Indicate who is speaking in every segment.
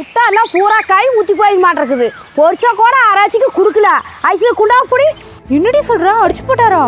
Speaker 1: புட்டாலாம் பூரா காய் ஊற்றி போய் மாட்டிருக்குது பொரிச்சா கூட ஆராய்ச்சிக்கு கொடுக்கல ஐசியில் குண்டா புடி
Speaker 2: என்னடி சொல்ற அடிச்சு போட்டாரா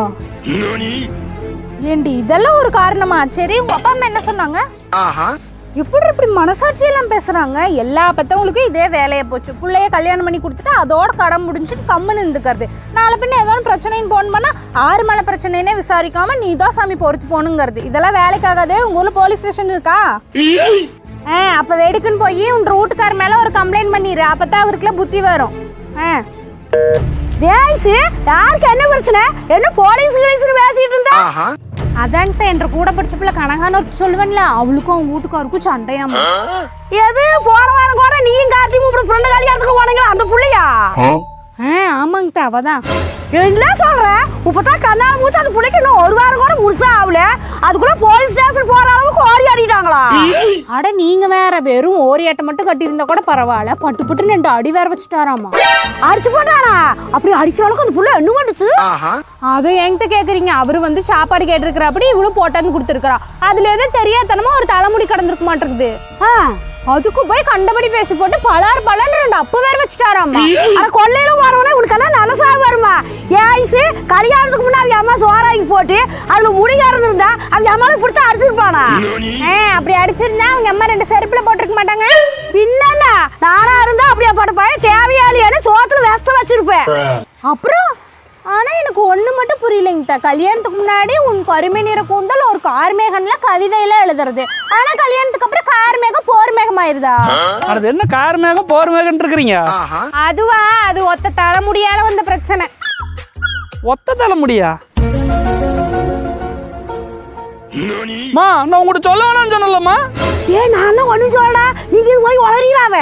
Speaker 2: ஏண்டி இதெல்லாம் ஒரு காரணமா சரி உங்க அப்பா அம்மா என்ன சொன்னாங்க எப்படி இப்படி மனசாட்சியெல்லாம் பேசுறாங்க எல்லா பெத்தவங்களுக்கும் இதே வேலையை போச்சு பிள்ளைய கல்யாணம் பண்ணி கொடுத்துட்டு அதோட கடன் முடிஞ்சுட்டு கம்முன்னு இருந்துக்கிறது நாளை பின்ன ஏதோ ஒன்று பிரச்சனைன்னு போன் பண்ணா ஆறு மேலே பிரச்சனைனே விசாரிக்காம நீ தான் சாமி பொறுத்து போகணுங்கிறது இதெல்லாம் வேலைக்காகாதே உங்க ஊர்ல போலீஸ் ஸ்டேஷன் இருக்கா ஆ அப்ப வெடுக்குன்னு போய் உன் வீட்டுக்கார மேல ஒரு கம்ப்ளைண்ட் பண்ணிடு அப்பதான் அவருக்குலாம் புத்தி வரும் ஆ
Speaker 1: தேய்ஸு யாருக்கு என்ன பிரச்சனை என்ன போலீஸ் கிளீஸ்னு பேசிட்டு இருந்தா
Speaker 2: அதான்ட்ட என்ற கூட படிச்ச பிள்ளை கனகான ஒரு சொல்லுவேன்ல அவளுக்கும் அவங்க வீட்டுக்காருக்கும் சண்டையாமா
Speaker 1: எது போன வாரம் கூட நீயும் கார்த்தியும் இப்படி ஃப்ரெண்டு கல்யாணத்துக்கு போனீங்களா அந்த புள்ளையா
Speaker 2: ஆ ஆமாங்கத்த அவதான்
Speaker 1: என்ன சொல்ற இப்பதான் கண்ணால மூச்சு அந்த பிள்ளைக்கு இன்னும் ஒரு வாரம் கூட முழுசா ஆகல அதுக்குள்ள போலீஸ் ஸ்டேஷன் போற அளவுக்கு ஓடி ஆடிட்டாங்களா
Speaker 2: அட நீங்க வேற வெறும் ஓரியாட்டை மட்டும் கட்டியிருந்தா கூட பரவாயில்ல பட்டு பட்டு ரெண்டு அடி வேற வச்சுட்டாராமா
Speaker 1: அடிச்சு போட்டானா அப்படி அடிக்கிற அளவுக்கு அந்த புள்ள என்ன பண்ணுச்சு
Speaker 2: அதுவும் என்கிட்ட கேக்குறீங்க அவரு வந்து சாப்பாடு கேட்டிருக்கிறா அப்படி இவ்வளவு போட்டாந்து கொடுத்துருக்கா அதுல எதுவும் தெரியாதனமா ஒரு தலைமுடி கடந்திருக்க மாட்டிருக்குது
Speaker 1: ஆ,
Speaker 2: அதுக்கு போய் கண்டபடி பேசி போட்டு பலார் பலன்னு ரெண்டு அப்பு வேற வச்சுட்டாராமா
Speaker 1: அட கொள்ளையிலும் வரவனே உனக்கெல்லாம் நல்லசா வருமா ஏய்ஸு கல்யாணத்துக்கு முன்னாடி அவங்க அம்மா சோறாக்கி போட்டு அதுல முடி இருந்தா அவங்க அம்மாவை பிடிச்சி அடிச்சிருப்பானா
Speaker 2: ஆ, அப்படி அடிச்சிருந்தா அவங்க அம்மா ரெண்டு செருப்புல போட்டிருக்க மாட்டாங்க
Speaker 1: பின்ன நானா இருந்தா அப்படியே பட்ட பையன் தேவையாளியான சோத்துல வெஸ்த வச்சிருப்பேன்
Speaker 2: அப்புறம் ஆனா எனக்கு ஒண்ணு மட்டும் புரியலைங்க கல்யாணத்துக்கு முன்னாடி உன் கருமை நிற கூந்தல் ஒரு கார்மேகன்ல கவிதையெல்லாம் எழுதுறது ஆனா கல்யாணத்துக்கு அப்புறம் கார்மேகம் போர் மேகம் ஆயிருதா
Speaker 3: அது என்ன கார் மேகம் போர் மேகம் இருக்கிறீங்க
Speaker 2: அதுவா அது ஒத்த தலைமுடியால வந்த பிரச்சனை
Speaker 3: ஒத்த தலைமுடியா மா நான் உங்கள்கிட்ட சொல்ல வேணாம்னு சொன்னலம்மா
Speaker 1: ஏன் நான் தான் ஒண்ணும் சொல்லல நீங்க இது போய் வளரீங்களாவே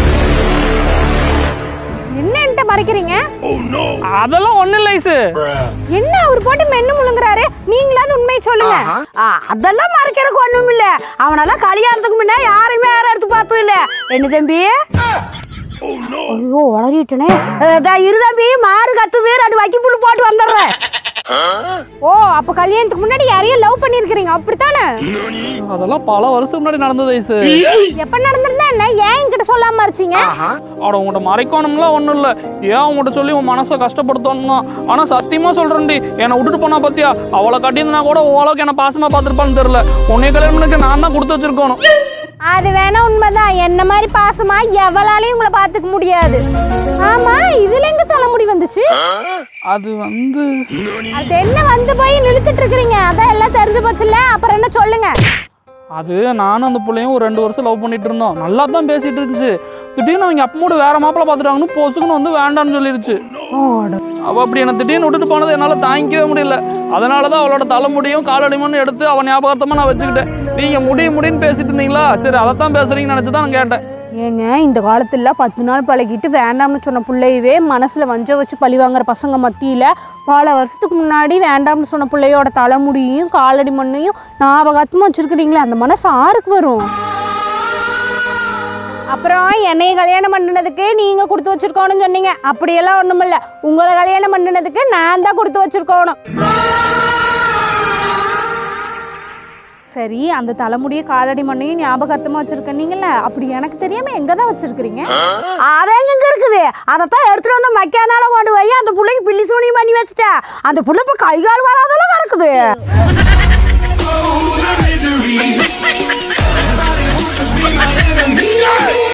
Speaker 2: என்ன என்கிட்ட மறைக்கிறீங்க
Speaker 3: அதெல்லாம் ஒன்றும் இல்லை ஐசு
Speaker 2: என்ன அவர் போட்டு மென்னு முழுங்குறாரு நீங்களாவது உண்மையை சொல்லுங்க
Speaker 1: ஆ, அதெல்லாம் மறைக்கிறதுக்கு ஒண்ணும் இல்ல அவனெல்லாம் கல்யாணத்துக்கு முன்னே யாரையுமே யாரும் எடுத்து பார்த்தது இல்ல என்ன தம்பி ஐயோ வளரிட்டனே இரு தம்பி மாடு கத்துது ரெண்டு வைக்கி புல்லு போட்டு வந்துடுறேன்
Speaker 2: ஓ அப்ப கல்யாணத்துக்கு முன்னாடி யாரையும் லவ் பண்ணிருக்கீங்க அப்படித்தானே
Speaker 3: அதெல்லாம் பல வருஷம் முன்னாடி நடந்தது ஐசு
Speaker 2: எப்ப நடந்திருந்தா என்ன ஏன் என்கிட்ட சொல்லாம மறைச்சீங்க
Speaker 3: அட உங்கள்கிட்ட மறைக்கணும்லாம் ஒன்றும் இல்லை ஏன் உங்கள்கிட்ட சொல்லி உன் மனசை கஷ்டப்படுத்தணும் தான் ஆனால் சத்தியமாக சொல்கிறேன்டி என்னை விட்டுட்டு போனா பார்த்தியா அவளை கட்டியிருந்தா கூட ஓரளவுக்கு என்னை பாசமாக பார்த்துருப்பான்னு தெரில உன்னை கல்யாணம் பண்ணி நான் தான் கொடுத்து வச்சிருக்கணும்
Speaker 2: அது வேணா உண்மைதான் என்ன மாதிரி பாசமா எவளாலையும் உங்களை பாத்துக்க முடியாது ஆமா இதுல எங்க தலைமுடி வந்துச்சு
Speaker 3: அது வந்து
Speaker 2: அது என்ன வந்து போய் நிறுத்திட்டு இருக்கிறீங்க அதான் எல்லாம் தெரிஞ்சு போச்சுல்ல அப்புறம் என்ன சொல்லுங்க
Speaker 3: அது நானும் அந்த பிள்ளையும் ஒரு ரெண்டு வருஷம் லவ் பண்ணிட்டு இருந்தோம் நல்லா தான் பேசிட்டு இருந்துச்சு திடீர்னு அவங்க அப்பமோட வேற மாப்பிள்ள பார்த்துட்டாங்கன்னு பொசுக்குன்னு வந்து வேண்டாம்னு சொல்லிருச்சு அவ அப்படி என்ன திடீர்னு விட்டுட்டு போனதை என்னால் தாங்கிக்கவே முடியல அதனால தான் அவளோட தலைமுடியும் காலடிமும் எடுத்து அவன் ஞாபகார்த்தமாக நான் வச்சுக்கிட்டேன் நீங்க முடி முடின்னு பேசிட்டு இருந்தீங்களா சரி அதைத்தான் பேசுறீங்கன்னு நினச்சி தான் நான் கேட்டேன்
Speaker 2: ஏங்க இந்த காலத்துல பத்து நாள் பழகிட்டு வேண்டாம்னு சொன்ன பிள்ளையவே மனசுல வஞ்ச வச்சு பழி வாங்குற பசங்க மத்தியில பல வருஷத்துக்கு முன்னாடி வேண்டாம்னு சொன்ன பிள்ளையோட தலைமுடியையும் காலடி மண்ணையும் ஞாபகத்துமா வச்சிருக்கிறீங்களே அந்த மனசு ஆருக்கு வரும் அப்புறம் என்னைய கல்யாணம் பண்ணினதுக்கு நீங்க கொடுத்து வச்சிருக்கோன்னு சொன்னீங்க அப்படியெல்லாம் ஒண்ணுமில்ல உங்களை கல்யாணம் பண்ணினதுக்கு நான் தான் கொடுத்து வச்சிருக்கணும் சரி அந்த தலைமுடிய காலடி மண்ணையும் ஞாபகார்த்தமா வச்சிருக்கீங்கல்ல அப்படி எனக்கு தெரியாம எங்க தான் வச்சிருக்கிறீங்க
Speaker 1: அது எங்க இருக்குது அதைத்தான் எடுத்துட்டு வந்து மக்கானால கொண்டு போய் அந்த பிள்ளைக்கு பில்லி சூனியம் பண்ணி வச்சுட்டேன் அந்த புள்ள இப்ப கை கால் வராதெல்லாம் கிடக்குது
Speaker 4: Oh, the misery.